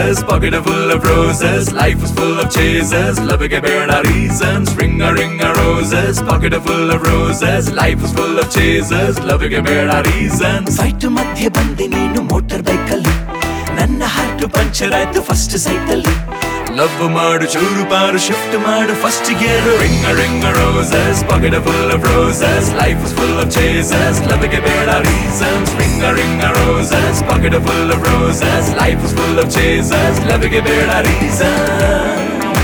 roses, pocket full of roses. Life is full of chases, loving a bear reasons. Ring a ring a roses, pocket full of roses. Life is full of chases, loving a bear reasons. Fight ಮಧ್ಯೆ ಬಂದೆ ನೀನು motor bike ಅಲ್ಲಿ ನನ್ನ heart puncture ಆಯ್ತು first sight ಅಲ್ಲಿ love ಮಾಡು ಚೂರು ಪಾರು ಶಿಫ್ಟ್ ಮಾಡು first gear ring ring roses pocket full of roses life is full of chases ಲವ್ಗೆ ಬೇಡ reasons ring ring roses pocket full of roses life is full of chases ಲವ್ಗೆ ಬೇಡ reasons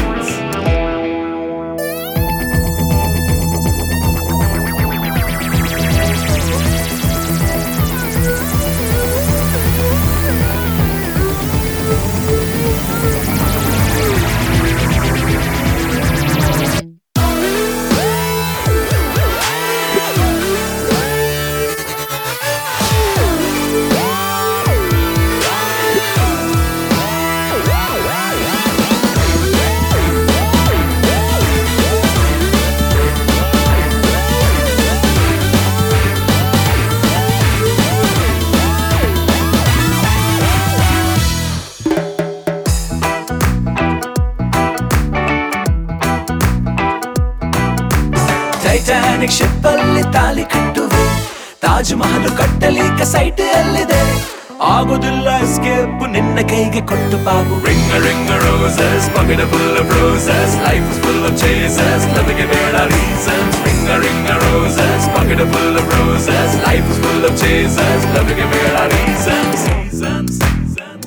Titanic ship ಅಲ್ಲಿ ತಾಲಿ ಕಟ್ಟುವೆ ತಾಜ್ ಮಹಲ್ ಕಟ್ಟಲಿಕ್ಕೆ site ಅಲ್ಲಿದೆ ಆಗುದಿಲ್ಲ escape ನಿನ್ನ ಕೈಗೆ ಕೊಟ್ಟು Babu Ring a ring a roses, pocket full of roses, life is full of chases, loving a bear reasons. Ring a ring a roses, pocket full of roses, life is full of chases, loving a bear reasons. Seasons, seasons.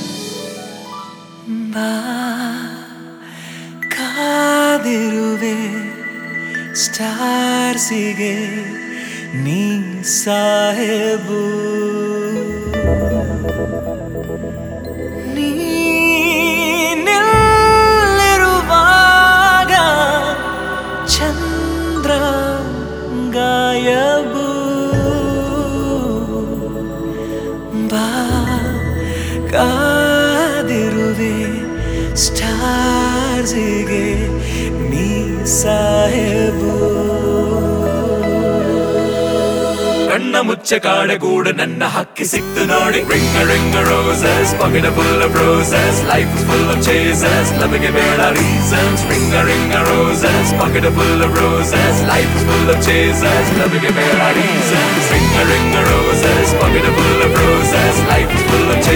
ಬಾ ಕಾದಿರುವೆ ಸ್ಟಾರ್ಸಿಗೆ ನೀ ಸಾಹೇಬು ನೀ ನಿಲ್ಲಿರುವಾಗ ಚಂದ್ರ ಗಾಯಬು ಬಾ ಕಾದಿರುವೆ ಸ್ಟಾರ್ಸಿಗೆ ನೀ ಸಾಹೇಬು ಕಣ್ಣ ಮುಚ್ಚ ಕಾಡಗೂಡ ನನ್ನ ಹಕ್ಕಿ ಸಿಕ್ತು ನೋಡಿ ring ring roses pocket full of roses life is full of chases ಲವ್ಗೆ ಬೇಡ reasons ring ring roses pocket full of roses life is full of chases ಲವ್ಗೆ ಬೇಡ reasons ring ring roses pocket full of roses life is full of